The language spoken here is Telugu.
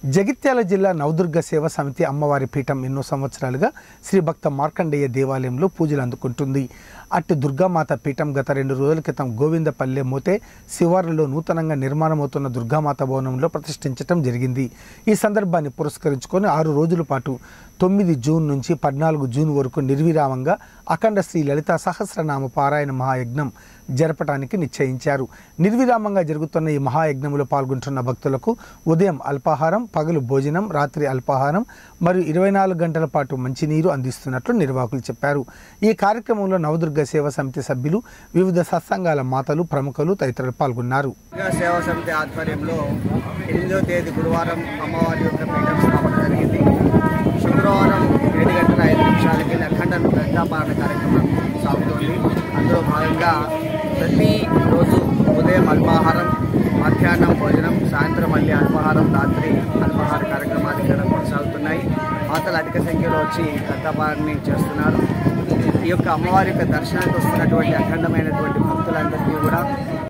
జగిత్యాల జిల్లా నవదుర్గ సేవ సమితి అమ్మవారి పీఠం ఎన్నో సంవత్సరాలుగా శ్రీ భక్త మార్కండేయ దేవాలయంలో పూజలు అందుకుంటుంది అట్టి దుర్గామాత పీఠం గత రెండు రోజుల క్రితం గోవిందపల్లె మోతే శివారులో నూతనంగా నిర్మాణమవుతున్న దుర్గామాత భవనంలో ప్రతిష్ఠించడం జరిగింది ఈ సందర్భాన్ని పురస్కరించుకొని ఆరు రోజుల పాటు తొమ్మిది జూన్ నుంచి పద్నాలుగు జూన్ వరకు నిర్విరామంగా అఖండ శ్రీ లలిత సహస్రనామ పారాయణ మహాయజ్ఞం జరపడానికి నిశ్చయించారు నిర్విరామంగా జరుగుతున్న ఈ మహాయజ్ఞంలో పాల్గొంటున్న భక్తులకు ఉదయం అల్పాహారం పగలు భోజనం రాత్రి అల్పాహారం మరియు ఇరవై నాలుగు గంటల పాటు మంచినీరు అందిస్తున్నట్లు నిర్వాహకులు చెప్పారు ఈ కార్యక్రమంలో నవదుర్గ సేవా సమితి సభ్యులు వివిధ సత్సంగాల మాతలు ప్రముఖులు తదితరులు పాల్గొన్నారు దుర్గా సేవా సమితి ఆధ్వర్యంలో ఎనిమిదవ తేదీ గురువారం అమ్మవారి యొక్క పీఠం స్థాపన జరిగింది శుక్రవారం ఏడు గంటల ఐదు నిమిషాలకి అఖండ గంటాపాలన కార్యక్రమం సాగుతోంది అందులో భాగంగా ప్రతి రోజు ఉదయం అల్పాహారం మధ్యాహ్నం భోజనం సాయంత్రం మళ్ళీ అల్పాహారం రాత్రి అల్పాహార కార్యక్రమాలు ఇక్కడ కొనసాగుతున్నాయి మాతలు అధిక సంఖ్యలో వచ్చి గంటాపాలని చేస్తున్నారు ఈ యొక్క అమ్మవారి యొక్క దర్శనానికి వస్తున్నటువంటి అఖండమైనటువంటి భక్తులందరికీ కూడా